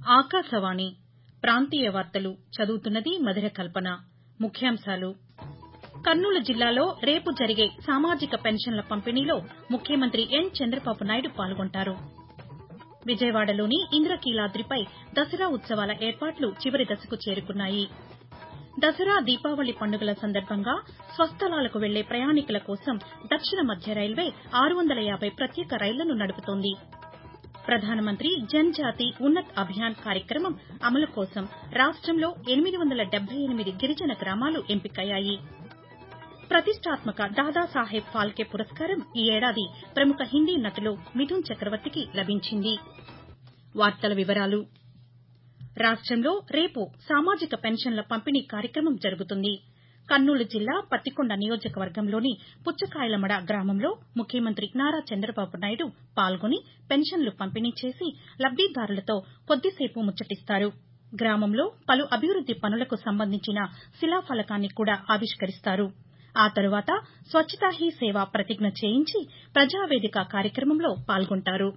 ఆకాశవాణి ప్రాంతీయ వార్తలు చదువుతున్నది మధుర కల్పన ముఖ్యాంశాలు కర్నూలు జిల్లాలో రేపు జరిగే సామాజిక పెన్షన్ల పంపిణీలో ముఖ్యమంత్రి ఎన్ చంద్రబాబు నాయుడు పాల్గొంటారు విజయవాడలోని ఇంద్రకీలాద్రిపై దసరా ఉత్సవాల ఏర్పాట్లు చివరి దశకు చేరుకున్నాయి దసరా దీపావళి పండుగల సందర్భంగా స్వస్థలాలకు వెళ్లే ప్రయాణికుల కోసం దక్షిణ మధ్య రైల్వే ఆరు వందల యాబై ప్రత్యేక రైళ్లను నడుపుతోంది ప్రధానమంత్రి జన్ జాతి ఉన్నత్ అభియాన్ కార్యక్రమం అమలు కోసం రాష్టంలో ఎనిమిది వందల డెబ్బై ఎనిమిది గిరిజన గ్రామాలు ఎంపికయ్యాయి ప్రతిష్టాత్మక దాదాసాహెబ్ ఫాల్కే పురస్కారం ఈ ఏడాది ప్రముఖ హిందీ నటులు మిథున్ చక్రవర్తికి లభించింది రాష్టంలో రేపు సామాజిక పెన్షన్ల పంపిణీ కార్యక్రమం జరుగుతుంది కర్నూలు జిల్లా పత్తికొండ నియోజకవర్గంలోని పుచ్చకాయలమడ గ్రామంలో ముఖ్యమంత్రి నారా చంద్రబాబు నాయుడు పాల్గొని పెన్షన్లు పంపిణీ చేసి లబ్దిదారులతో కొద్దిసేపు ముచ్చటిస్తారు గ్రామంలో పలు అభివృద్ది పనులకు సంబంధించిన శిలాఫలకాన్ని కూడా ఆవిష్కరిస్తారు ఆ తరువాత స్వచ్చతా హీ సేవ ప్రతిజ్ఞ చేయించి ప్రజావేదిక కార్యక్రమంలో పాల్గొంటారు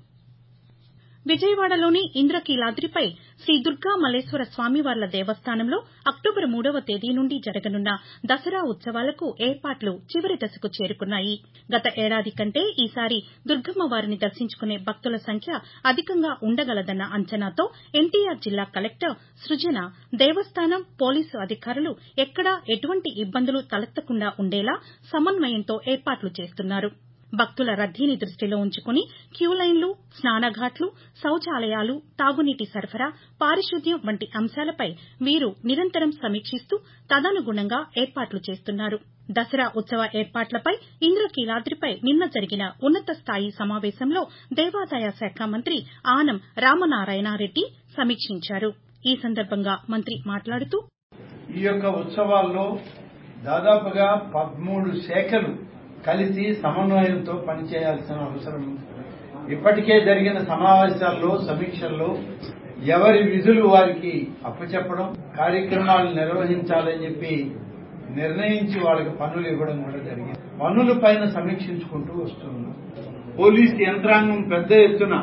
విజయవాడలోని ఇంద్రకీలాద్రిపై శ్రీ దుర్గా మల్లేశ్వర స్వామివార్ల దేవస్థానంలో అక్టోబర్ మూడవ తేదీ నుండి జరగనున్న దసరా ఉత్సవాలకు ఏర్పాట్లు చివరి దశకు చేరుకున్నాయి గత ఏడాది కంటే ఈసారి దుర్గమ్మవారిని దర్శించుకునే భక్తుల సంఖ్య అధికంగా ఉండగలదన్న అంచనాతో ఎన్టీఆర్ జిల్లా కలెక్టర్ సృజన దేవస్థానం పోలీసు అధికారులు ఎక్కడా ఎటువంటి ఇబ్బందులు తలెత్తకుండా ఉండేలా సమన్వయంతో ఏర్పాట్లు చేస్తున్నారు భక్తుల రద్దీని దృష్టిలో ఉంచుకుని క్యూలైన్లు స్నానఘాట్లు శౌచాలయాలు తాగునీటి సరఫరా పారిశుద్ధ్యం వంటి అంశాలపై వీరు నిరంతరం సమీక్షిస్తూ తదనుగుణంగా ఏర్పాట్లు చేస్తున్నారు దసరా ఉత్సవ ఏర్పాట్లపై ఇంద్రకీలాద్రిపై నిన్న జరిగిన ఉన్నత స్థాయి సమావేశంలో దేవాదాయ శాఖ మంత్రి ఆనం రామనారాయణరెడ్డి సమీక్షించారు ఈ సందర్భంగా మంత్రి మాట్లాడుతూ ఈ యొక్క ఉత్సవాల్లో దాదాపుగా పదమూడు శాఖలు కలిసి సమన్వయంతో పనిచేయాల్సిన అవసరం ఇప్పటికే జరిగిన సమావేశాల్లో సమీక్షల్లో ఎవరి విధులు వారికి అప్పచెప్పడం కార్యక్రమాలు నిర్వహించాలని చెప్పి నిర్ణయించి వాళ్ళకి పనులు ఇవ్వడం కూడా జరిగింది పనుల పైన సమీక్షించుకుంటూ వస్తున్నాం పోలీస్ యంత్రాంగం పెద్ద ఎత్తున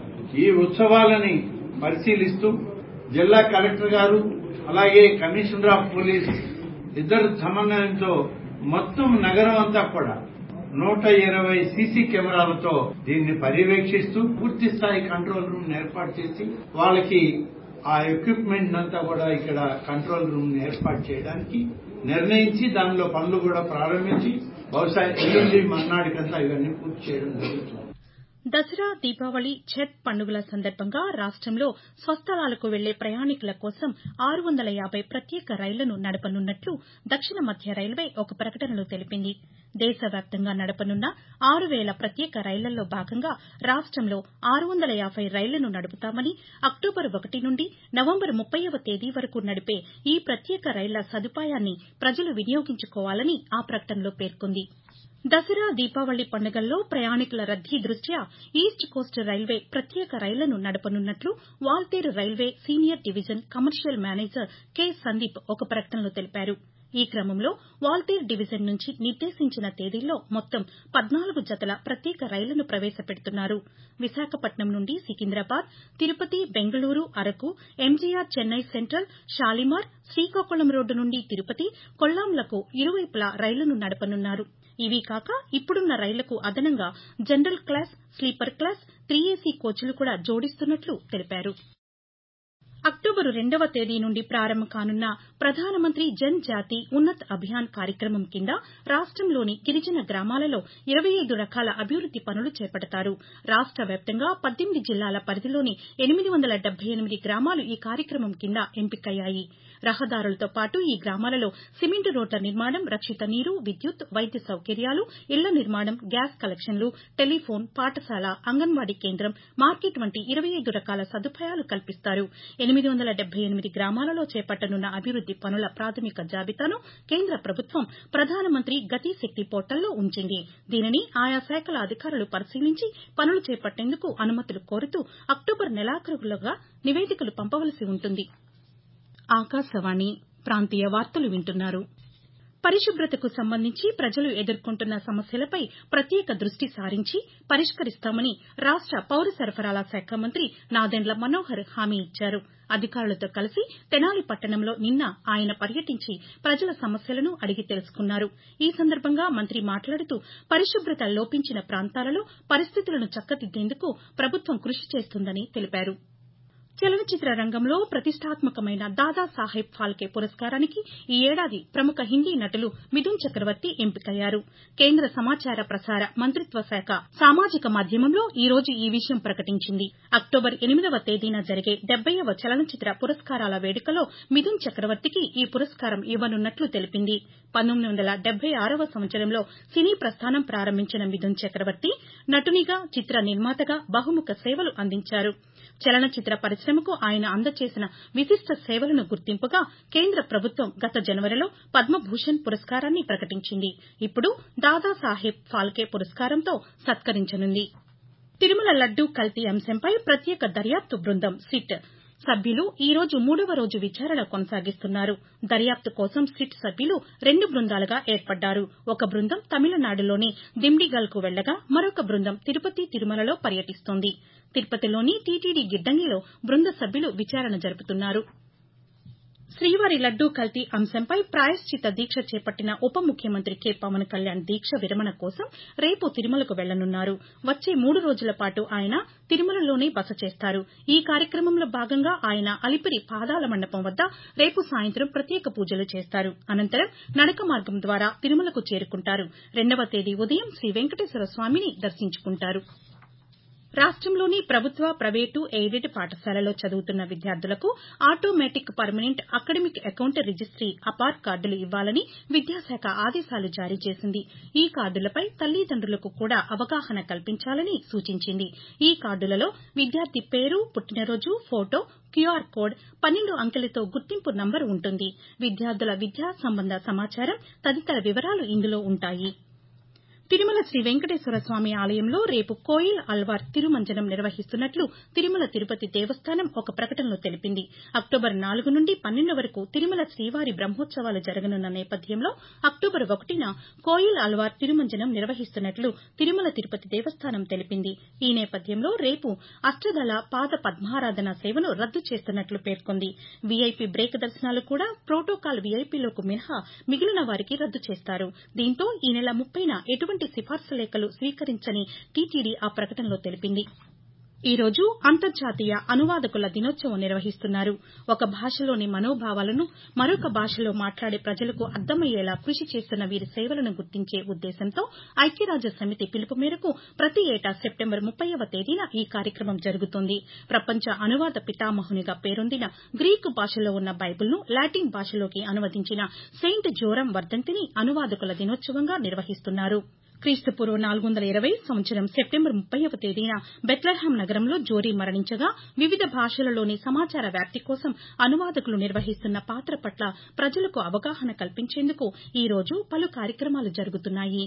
ఈ ఉత్సవాలని పరిశీలిస్తూ జిల్లా కలెక్టర్ గారు అలాగే కమిషనర్ ఆఫ్ పోలీస్ ఇద్దరు సమన్వయంతో మొత్తం నగరం అంతా కూడా నూట ఇరవై సీసీ కెమెరాలతో దీన్ని పర్యవేక్షిస్తూ పూర్తి స్థాయి కంట్రోల్ రూమ్ ఏర్పాటు చేసి వాళ్ళకి ఆ ఎక్విప్మెంట్ అంతా కూడా ఇక్కడ కంట్రోల్ రూమ్ ఏర్పాటు చేయడానికి నిర్ణయించి దానిలో పనులు కూడా ప్రారంభించి బహుశా ఎల్లుండి మర్నాడికంతా ఇవన్నీ పూర్తి చేయడం జరుగుతుంది దసరా దీపావళి ఛత్ పండుగల సందర్భంగా రాష్టంలో స్వస్థలాలకు వెళ్లే ప్రయాణికుల కోసం ఆరు వందల యాబై ప్రత్యేక రైళ్లను నడపనున్నట్లు దక్షిణ మధ్య రైల్వే ఒక ప్రకటనలో తెలిపింది దేశవ్యాప్తంగా నడపనున్న ఆరు వేల ప్రత్యేక రైళ్లలో భాగంగా రాష్టంలో ఆరు వందల యాబై రైళ్లను నడుపుతామని అక్టోబర్ ఒకటి నుండి నవంబర్ ముప్పైవ తేదీ వరకు నడిపే ఈ ప్రత్యేక రైళ్ల సదుపాయాన్ని ప్రజలు వినియోగించుకోవాలని ఆ ప్రకటనలో పేర్కొంది దసరా దీపావళి పండుగల్లో ప్రయాణికుల రద్దీ దృష్ట్యా ఈస్ట్ కోస్ట్ రైల్వే ప్రత్యేక రైళ్లను నడపనున్నట్లు Waltair railway senior division commercial manager K Sandeep ఒక ప్రకటనలో తెలిపారు ఈ క్రమంలో వాల్తేరు డివిజన్ నుంచి నిర్దేశించిన తేదీల్లో మొత్తం పద్నాలుగు జతల ప్రత్యేక రైళ్లను ప్రవేశపెడుతున్నారు విశాఖపట్నం నుండి Secunderabad Tirupati Bengaluru Araku MGR Chennai central Shalimar Srikakulam road నుండి తిరుపతి కొల్లాంలకు ఇరువైపులా రైళ్లను నడపనున్నారు ఇవీ కాక ఇప్పుడున్న రైళ్లకు అదనంగా general class sleeper class three AC కోచ్లు కూడా జోడిస్తున్నట్లు తెలిపారు అక్టోబరు రెండవ తేదీ నుండి ప్రారంభం కానున్న ప్రధానమంత్రి జన్ జాతి ఉన్నత్ అభియాన్ కార్యక్రమం కింద రాష్టంలోని గిరిజన గ్రామాలలో ఇరవై ఐదు రకాల అభివృద్ది పనులు చేపడతారు రాష్ట వ్యాప్తంగా పద్దెనిమిది జిల్లాల పరిధిలోని ఎనిమిది వందల డెబ్బై ఎనిమిది గ్రామాలు ఈ కార్యక్రమం కింద ఎంపికయ్యాయి రహదారులతో పాటు ఈ గ్రామాలలో సిమెంట్ రోడ్ల నిర్మాణం రక్షిత నీరు విద్యుత్ వైద్య సౌకర్యాలు ఇళ్ల నిర్మాణం గ్యాస్ కలెక్షన్లు టెలిఫోన్ పాఠశాల అంగన్వాడీ కేంద్రం మార్కెట్ వంటి ఇరవై ఐదు రకాల సదుపాయాలు కల్పిస్తారు ఎనిమిది వందల డెబ్బై ఎనిమిది గ్రామాలలో చేపట్టనున్న అభివృద్ది పనుల ప్రాథమిక జాబితాను కేంద్ర ప్రభుత్వం ప్రధానమంత్రి గతి శక్తి పోర్టల్లో ఉంచింది దీనిని ఆయా శాఖల అధికారులు పరిశీలించి పనులు చేపట్టేందుకు అనుమతులు కోరుతూ అక్టోబర్ నెలాఖరులోగా నివేదికలు పంపవలసి ఉంటుంది ఆకాశవాణి ప్రాంతీయ వార్తలు వింటున్నారు పరిశుభ్రతకు సంబంధించి ప్రజలు ఎదుర్కొంటున్న సమస్యలపై ప్రత్యేక దృష్టి సారించి పరిష్కరిస్తామని రాష్ట పౌర సరఫరాల శాఖ మంత్రి నాదెండ్ల మనోహర్ హామీ ఇచ్చారు అధికారులతో కలిసి తెనాలి పట్టణంలో నిన్న ఆయన పర్యటించి ప్రజల సమస్యలను అడిగి తెలుసుకున్నారు ఈ సందర్భంగా మంత్రి మాట్లాడుతూ పరిశుభ్రత లోపించిన ప్రాంతాలలో పరిస్థితులను చక్కదిద్దేందుకు ప్రభుత్వం కృషి చేస్తుందని తెలిపారు చలనచిత్ర రంగంలో ప్రతిష్టాత్మకమైన దాదాసాహెబ్ ఫాల్కే పురస్కారానికి ఈ ఏడాది ప్రముఖ హిందీ నటులు మిథున్ చక్రవర్తి ఎంపికయ్యారు కేంద్ర సమాచార ప్రసార మంతిత్వ శాఖ సామాజిక మాధ్యమంలో ఈ రోజు ఈ విషయం ప్రకటించింది అక్టోబర్ ఎనిమిదవ తేదీన జరిగే డెబ్బైవ చలనచిత్ర పురస్కారాల వేడుకలో మిథున్ చక్రవర్తికి ఈ పురస్కారం ఇవ్వనున్నట్లు తెలిపింది పంతొమ్మిది వందల డెబ్బై ఆరవ సంవత్సరంలో సినీ ప్రస్థానం ప్రారంభించిన మిథున్ చక్రవర్తి నటునిగా చిత్ర నిర్మాతగా బహుముఖ సేవలు అందించారు చలనచిత్ర పరిశ్రమకు ఆయన అందజేసిన విశిష్ట సేవలను గుర్తింపుగా కేంద్ర ప్రభుత్వం గత జనవరిలో పద్మభూషణ్ పురస్కారాన్ని ప్రకటించింది ఇప్పుడు దాదాసాహెబ్ ఫాల్కే పురస్కారంతో సత్కరించనుంది తిరుమల లడ్డూ కల్తీ అంశంపై ప్రత్యేక దర్యాప్తు బృందం సిట్ సభ్యులు ఈ రోజు మూడవ రోజు విచారణ కొనసాగిస్తున్నారు దర్యాప్తు కోసం సిట్ సభ్యులు రెండు బృందాలుగా ఏర్పడ్డారు ఒక బృందం తమిళనాడులోని దిండిగల్కు వెళ్లగా మరొక బృందం తిరుపతి తిరుమలలో పర్యటిస్తోంది తిరుపతిలోని టీటీడీ గిడ్డంగిలో బృంద సభ్యులు విచారణ జరుపుతున్నారు శ్రీవారి లడ్డూ కల్తీ అంశంపై ప్రాయశ్చిత దీక్ష చేపట్టిన ఉప ముఖ్యమంత్రి కె పవన్ కళ్యాణ్ దీక్ష విరమణ కోసం రేపు తిరుమలకు వెళ్లనున్నారు వచ్చే మూడు రోజుల పాటు ఆయన తిరుమలలోనే బస చేస్తారు ఈ కార్యక్రమంలో భాగంగా ఆయన అలిపిరి పాదాల మండపం వద్ద రేపు సాయంత్రం ప్రత్యేక పూజలు చేస్తారు అనంతరం నడక మార్గం ద్వారా తిరుమలకు చేరుకుంటారు రెండవ తేదీ ఉదయం శ్రీ వెంకటేశ్వర స్వామిని దర్శించుకుంటారు రాష్టంలోని ప్రభుత్వ ప్రైవేటు ఎయిడెడ్ పాఠశాలలో చదువుతున్న విద్యార్థులకు automatic permanent academic account registry APAAR కార్డులు ఇవ్వాలని విద్యాశాఖ ఆదేశాలు జారీ చేసింది ఈ కార్డులపై తల్లిదండ్రులకు కూడా అవగాహన కల్పించాలని సూచించింది ఈ కార్డులలో విద్యార్థి పేరు పుట్టినరోజు ఫోటో క్యూఆర్ కోడ్ పన్నెండు అంకెలతో గుర్తింపు నంబర్ ఉంటుంది విద్యార్థుల విద్యా సంబంధ సమాచారం తదితర వివరాలు ఇందులో ఉంటాయి తిరుమల శ్రీ వెంకటేశ్వర స్వామి ఆలయంలో రేపు కోయిల్ అల్వార్ తిరుమంజనం నిర్వహిస్తున్నట్లు తిరుమల తిరుపతి దేవస్థానం ఒక ప్రకటనలో తెలిపింది అక్టోబర్ నాలుగు నుండి పన్నెండు వరకు తిరుమల శ్రీవారి బ్రహ్మోత్సవాలు జరగనున్న నేపథ్యంలో అక్టోబర్ ఒకటిన కోయిల్ అల్వార్ తిరుమంజనం నిర్వహిస్తున్నట్లు తిరుమల తిరుపతి దేవస్థానం తెలిపింది ఈ నేపథ్యంలో రేపు అష్టదళ పాద పద్మారాధన సేవను రద్దు చేస్తున్నట్లు పేర్కొంది వీఐపీ బ్రేక్ దర్శనాలు కూడా ప్రోటోకాల్ వీఐపీలకు మినహా మిగిలిన వారికి రద్దు చేస్తారు దీంతో ఈ నెల ముప్పైన ఎటువంటి సిఫార్సు లేఖలు స్వీకరించని టీటీడీ ఆ ప్రకటనలో తెలిపింది ఈ రోజు అంతర్జాతీయ అనువాదకుల దినోత్సవం నిర్వహిస్తున్నారు ఒక భాషలోని మనోభావాలను మరొక భాషలో మాట్లాడే ప్రజలకు అర్థమయ్యేలా కృషి చేస్తున్న వీరి సేవలను గుర్తించే ఉద్దేశంతో ఐక్యరాజ్య సమితి పిలుపు మేరకు ప్రతి ఏటా సెప్టెంబర్ ముప్పైవ తేదీన ఈ కార్యక్రమం జరుగుతోంది ప్రపంచ అనువాద పితామహునిగా పేరొందిన గ్రీకు భాషలో ఉన్న బైబిల్ను లాటిన్ భాషలోకి అనువదించిన సెయింట్ జోరం వర్దంతిని అనువాదకుల దినోత్సవంగా నిర్వహిస్తున్నారు క్రీస్తుపూర్వం నాలుగు వందల ఇరవై సంవత్సరం సెప్టెంబర్ ముప్పైవ తేదీన బెత్లెహేం నగరంలో జోరీ మరణించగా వివిధ భాషలలోని సమాచార వ్యాప్తి కోసం అనువాదకులు నిర్వహిస్తున్న పాత్ర పట్ల ప్రజలకు అవగాహన కల్పించేందుకు ఈ రోజు పలు కార్యక్రమాలు జరుగుతున్నాయి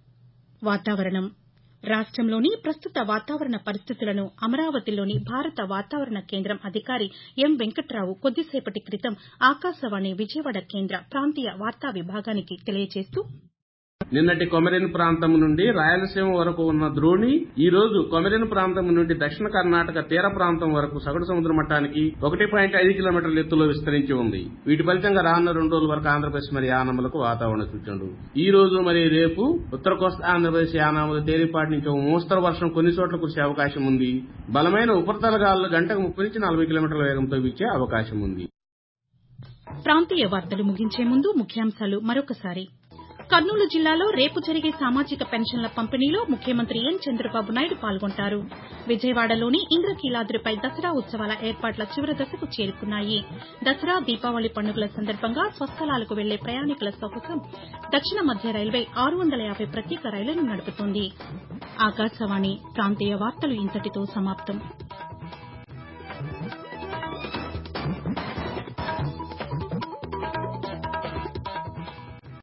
వాతావరణం రాష్టంలోని ప్రస్తుత వాతావరణ పరిస్థితులను అమరావతిలోని భారత వాతావరణ కేంద్రం అధికారి ఎం వెంకట్రావు కొద్దిసేపటి క్రితం ఆకాశవాణి విజయవాడ కేంద్ర ప్రాంతీయ వార్తా విభాగానికి తెలియజేస్తూ నిన్నటి కొమెరిన్ ప్రాంతం నుండి రాయలసీమ వరకు ఉన్న ద్రోణి ఈ రోజు కొమెరిన్ ప్రాంతం నుండి దక్షిణ కర్ణాటక తీర ప్రాంతం వరకు సగటు సముద్ర మట్టానికి ఒకటి పాయింట్ ఐదు కిలోమీటర్ల ఎత్తులో విస్తరించి ఉంది వీటి ఫలితంగా రానున్న రెండు రోజుల వరకు ఆంధ్రప్రదేశ్ మరి యానములకు వాతావరణ సూచనలు ఈ రోజు మరి రేపు ఉత్తర కోస్తా ఆంధ్రప్రదేశ్ యానాములు తేలిపాటి నుంచి ఒక మోస్తరు వర్షం కొన్ని చోట్ల కురిసే అవకాశం ఉంది బలమైన ఉపరితల గాలులు గంటకు ముప్పై నుంచి నలభై కిలోమీటర్ల వేగంతో వీచే అవకాశం ఉంది ప్రాంతీయ వార్తలు ముగించే ముందు ముఖ్యాంశాలు మరొకసారి కర్నూలు జిల్లాలో రేపు జరిగే సామాజిక పెన్షన్ల పంపిణీలో ముఖ్యమంత్రి ఎన్ చంద్రబాబు నాయుడు పాల్గొంటారు విజయవాడలోని ఇంద్రకీలాద్రిపై దసరా ఉత్సవాల ఏర్పాట్ల చివరి దశకు చేరుకున్నాయి దసరా దీపావళి పండుగల సందర్భంగా స్వస్థలాలకు వెళ్లే ప్రయాణికుల కోసం దక్షిణ మధ్య రైల్వే ఆరు వందల యాభై ప్రత్యేక రైళ్లను నడుపుతోంది ఆకాశవాణి ప్రాంతీయ వార్తలు ఇంతటితో సమాప్తం